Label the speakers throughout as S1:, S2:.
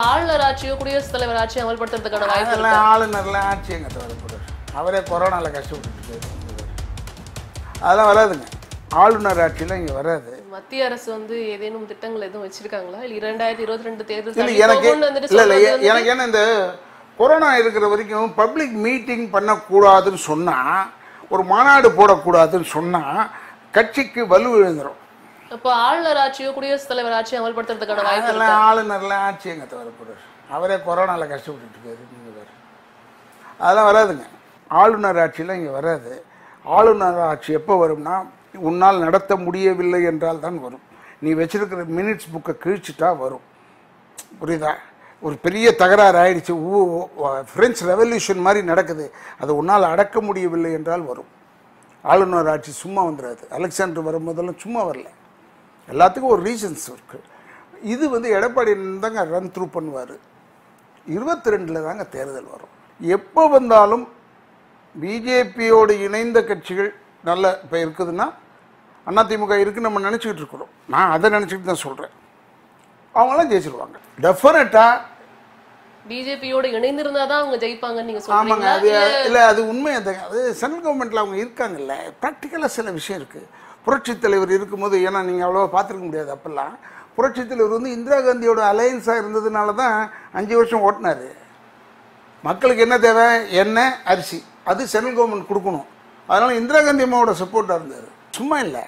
S1: ஆளுநர் ஆட்சியோ குடியரசுத் தலைவர் ஆட்சியோ அமல்படுத்துறதுக்கான வாய்ப்பு இருக்கு
S2: அதெல்லாம் ஆளுநர்லாம் ஆட்சி எங்கே வரக்கூடாது அவரே கொரோனாவில் கஷ்டப்பட்டு போயிருக்காரு. அதெல்லாம் வராதுங்க ஆளுநர் ஆட்சியெலாம் இங்கே வராது
S1: மத்திய அரசு வந்து ஏதேனும் திட்டங்கள் எதுவும் வச்சிருக்காங்களா இல்ல இரண்டாயிரத்தி இருபத்தி ரெண்டு தேர்தல்
S2: இல்லை
S1: தள்ளி
S2: எனக்கு
S1: போகும்னு வந்துட்டு
S2: இல்லை இல்லை
S1: சொல்றது வந்து-
S2: எனக்கு என்ன இந்த கொரோனா இருக்கிற வரைக்கும் பப்ளிக் மீட்டிங் பண்ணக்கூடாதுன்னு சொன்னால் ஒரு மாநாடு போடக்கூடாதுன்னு சொன்னால் கட்சிக்கு வலு விழுந்துரும்
S1: அப்போ ஆளுநர் ஆட்சியோ குடியரசுத் தலைவர் ஆட்சியோ அமல்படுத்துறதுக்கான வாய்ப்பு இருக்கு
S2: அதெல்லாம் ஆளுநர்லாம் ஆட்சி எங்கே வரக்கூடாது அவரே கொரோனாவில் கஷ்டப்பட்டு இருக்காரு நீங்கள் வேறு அதெல்லாம் வராதுங்க ஆளுநர் ஆட்சியெலாம் இங்கே வராது ஆளுநர் ஆட்சி எப்போ வரும்னா உன்னால் நடத்த முடியவில்லை என்றால் தான் வரும் நீ வச்சிருக்கிற மினிட்ஸ் புக்கை கிழிச்சிட்டா வரும் புரியுதா ஒரு பெரிய தகராறு ஆயிடுச்சு ஊ ஃப்ரெஞ்ச் ரெவல்யூஷன் மாதிரி நடக்குது அது உன்னால் அடக்க முடியவில்லை என்றால் வரும் ஆளுநர் ஆட்சி சும்மா வந்துடாது அலெக்சாண்டர் வரும்போதெல்லாம் சும்மா வரல எல்லாத்துக்கும் ஒரு ரீசன்ஸ் இருக்கு இது வந்து எடப்பாடி தாங்க ரன் த்ரூ பண்ணுவார் இருபத்தி ரெண்டில் தாங்க தேர்தல் வரும் எப்போ வந்தாலும் பிஜேபியோடு இணைந்த கட்சிகள் நல்ல இப்போ இருக்குதுன்னா அதிமுக இருக்குன்னு நம்ம நினச்சிக்கிட்டு இருக்கிறோம் நான் அதை நினச்சிக்கிட்டு தான் சொல்கிறேன் அவங்களாம் ஜெயிச்சிருவாங்க டெஃபினட்டாக
S1: பிஜேபியோட இணைந்திருந்தாதான் அவங்க ஜெயிப்பாங்கன்னு நீங்க
S2: ஆமாங்க
S1: சொல்றீங்களா
S2: அது
S1: இல்ல
S2: இல்லை அது உண்மை அது அது சென்ட்ரல் கவர்மெண்ட்டில் அவங்க இருக்காங்கல்ல ப்ராக்டிக்கலாக சில விஷயம் இருக்குது புரட்சித் தலைவர் இருக்கும்போது ஏன்னா நீங்கள் அவ்வளோவா பார்த்துருக்க முடியாது அப்போல்லாம் புரட்சித் தலைவர் வந்து இந்திரா காந்தியோட அலையன்ஸாக இருந்ததுனால தான் அஞ்சு வருஷம் ஓட்டினார் மக்களுக்கு என்ன தேவை எண்ணெய் அரிசி அது சென்ட்ரல் கவர்மெண்ட் கொடுக்கணும் அதனால் இந்திரா காந்தி அம்மாவோட சப்போர்ட்டாக இருந்தார் சும்மா இல்லை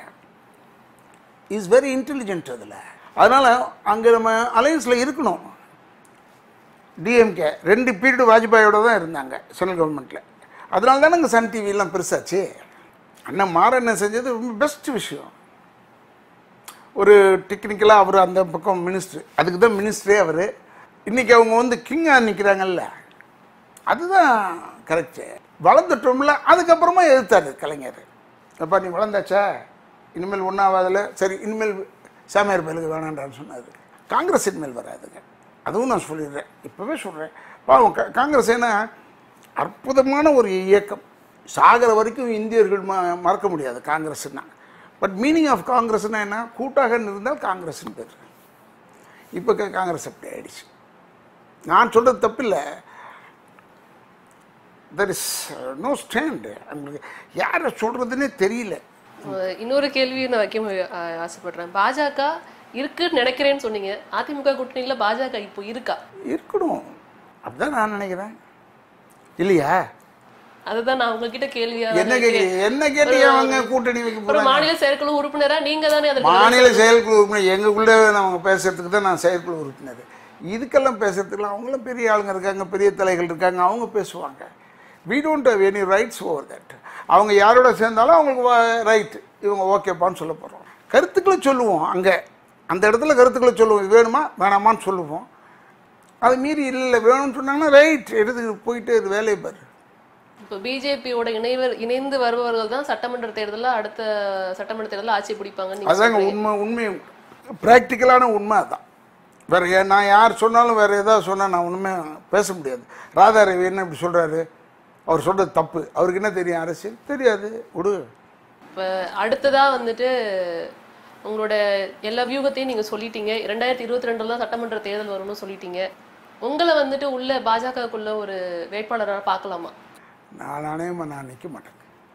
S2: இஸ் வெரி இன்டெலிஜென்ட் அதில் அதனால் அங்கே நம்ம அலையன்ஸில் இருக்கணும் டிஎம்கே ரெண்டு பீரியடு வாஜ்பாயோட தான் இருந்தாங்க சென்ட்ரல் கவர்மெண்ட்டில் அதனால தானே இங்கே சன் டிவிலாம் பெருசாச்சு அண்ணன் மாறண்ணன் செஞ்சது ரொம்ப பெஸ்ட் விஷயம் ஒரு டெக்னிக்கலாக அவர் அந்த பக்கம் மினிஸ்டர் அதுக்கு தான் மினிஸ்டரே அவர் இன்றைக்கி அவங்க வந்து கிங்காக நிற்கிறாங்கல்ல அதுதான் கரெக்டு வளர்ந்துட்டோம்ல அதுக்கப்புறமா எதிர்த்தாரு கலைஞர் அப்பா நீ வளர்ந்தாச்சா இனிமேல் ஒன்றாவதில் சரி இனிமேல் சாமியார் பயலுக்கு வேணான்றான்னு சொன்னார் காங்கிரஸ் இனிமேல் வராதுங்க அதுவும் நான் சொல்லிடுறேன் இப்போவே சொல்கிறேன் பாவம் கா- காங்கிரஸ் ஏன்னா அற்புதமான ஒரு இயக்கம் சாகிற வரைக்கும் இந்தியர்கள் ம மறக்க முடியாது காங்கிரஸ்னா பட் மீனிங் ஆஃப் காங்கிரஸ்னா என்ன கூட்டாக இருந்தால் காங்கிரஸ்னு பேர் இப்போ க- காங்கிரஸ் அப்படி ஆயிடுச்சு நான் சொல்கிறது தப்பில்லை தெர் இஸ் நோ ஸ்டாண்ட் அவங்களுக்கு யாரை சொல்கிறதுனே தெரியல
S1: அஹ் இன்னொரு கேள்வி நான் வைக்க மு- ஆ- ஆசைப்படுறேன் பாஜக இருக்குன்னு நினைக்கிறேன்னு சொன்னீங்க அதிமுக கூட்டணியில பாஜக இப்போ இருக்கா
S2: இருக்கணும் அப்படிதான் நான் நினைக்கிறேன் இல்லையா
S1: அதுதான் நான் உங்ககிட்ட கேள்வியா
S2: என்ன கேட்குறீங்க என்ன கேட்டு அவங்க கூட்டணி வைக்க
S1: ஒரு
S2: போகிறாங்க
S1: மாநில செயற்குழு உறுப்பினரா நீங்க தானே அதற்கு
S2: மாநில செயற்குழு உறுப்பினர் எங்களுக்குள்ளே அவங்க பேசுறதுக்கு தான் நான் செயற்குழு உறுப்பினர் இதுக்கெல்லாம் பேசுறதுக்குலாம் அவங்களும் பெரிய ஆளுங்க இருக்காங்க பெரிய தலைகள் இருக்காங்க அவங்க பேசுவாங்க we don't have any rights over that அவங்க யாரோட சேர்ந்தாலும் அவங்களுக்கு ரைட் இவங்க ஓகேப்பான்னு சொல்ல போகிறோம் கருத்துக்களை சொல்லுவோம் அங்கே அந்த இடத்துல கருத்துக்களை சொல்லுவோம் இது வேணுமா வேணாமான்னு சொல்லுவோம் அது மீறி இல்லை இல்லை வேணும்னு சொன்னாங்கன்னா ரைட் எடுத்து போயிட்டு இது வேலையை பாரு
S1: இப்போ பிஜேபியோட இணைவர் இணைந்து வருபவர்கள் தான் சட்டமன்ற தேர்தல்ல அடுத்த சட்டமன்ற தேர்தல்ல ஆட்சி பிடிப்பாங்கன்னு நீங்க
S2: அதாங்க உண்மை உண்மை ப்ராக்டிக்கலான உண்மை அதான் வேற ஏ- நான் யார் சொன்னாலும் வேற ஏதாவது சொன்னால் நான் ஒன்றுமே பேச முடியாது ராதாரவி என்ன இப்படி சொல்றாரு அவர் சொல்றது தப்பு அவருக்கு என்ன தெரியும் அரசியல் தெரியாது விடு
S1: இப்போ அடுத்ததா வந்துட்டு உங்களோட எல்லா வியூகத்தையும் நீங்க சொல்லிட்டீங்க ரெண்டாயிரத்தி இருபத்தி ரெண்டுல தான் சட்டமன்ற தேர்தல் வரும்னு சொல்லிட்டீங்க உங்களை வந்துட்டு உள்ள பாஜகக்குள்ள ஒரு வேட்பாளராக பார்க்கலாமா
S2: நான் அநேகமாக நான் நிற்க மாட்டேங்க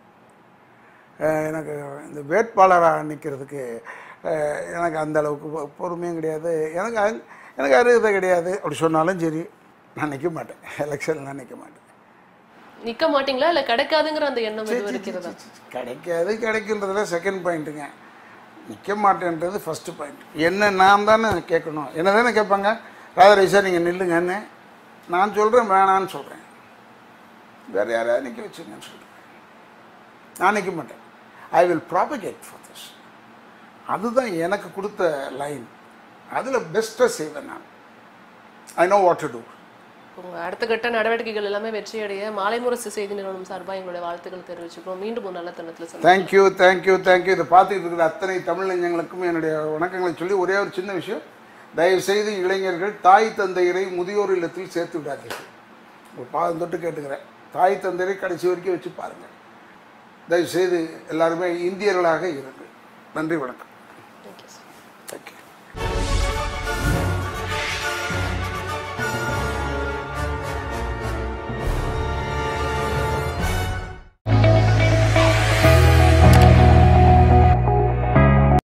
S2: அஹ் எனக்கு இந்த வேட்பாளராக நிற்கிறதுக்கு அஹ் எனக்கு அந்த அளவுக்கு பொ- பொறுமையும் கிடையாது எனக்கு அ- எனக்கு அருகதை கிடையாது அப்படி சொன்னாலும் சரி நான் நிற்க மாட்டேன் எலெக்ஷனில் நான் நிற்க மாட்டேன்
S1: நிக்க மாட்டீங்களா இல்ல கிடைக்காதுங்கிற அந்த எண்ணம் எதுவும் இருக்கிறதா
S2: கிடைக்காது கிடைக்கின்றதுல செகண்ட் பாயிண்ட்டுங்க நிற்க மாட்டேன்றது ஃபஸ்ட்டு பாயிண்ட் என்ன நான் தானே கேட்கணும் என்ன தானே கேட்பாங்க ராதாரவி சார் நீங்கள் நில்லுங்கன்னு நான் சொல்கிறேன் வேணான்னு சொல்கிறேன் வேறு யாரையாவது நிற்க வச்சுங்கன்னு சொல்கிறேன் நான் நிற்க மாட்டேன் I will propagate for this அதுதான் எனக்கு கொடுத்த லைன் அதில் பெஸ்ட்டாக செய்வேன் நான் I know what to do
S1: உங்க அடுத்த கட்ட நடவடிக்கைகள் எல்லாமே வெற்றியடைய மாலை முரசு செய்தி நிறுவனம் சார்பா எங்களுடைய வாழ்த்துக்கள் தெரிவிச்சுக்கிறோம் மீண்டும் ஒரு நல்ல தருணத்துல சந்திப்போம்.
S2: தேங்க்யூ தேங்க்யூ தேங்க்யூ இதை பார்த்துக்கிட்டு இருக்கிற அத்தனை தமிழ் நெஞ்சங்களுக்கும் என்னுடைய வணக்கங்களை சொல்லி ஒரே ஒரு சின்ன விஷயம் தயவு செய்து இளைஞர்கள் தாய் தந்தையரை முதியோர் இல்லத்தில் சேர்த்து விடாதீர்கள் ஒரு பாதம் தொட்டு கேட்டுக்கிறேன் தாய் தந்தையரை கடைசி வரைக்கும் வச்சு பாருங்கள் தயவு செய்து எல்லாருமே இந்தியர்களாக இருங்கள் நன்றி வணக்கம்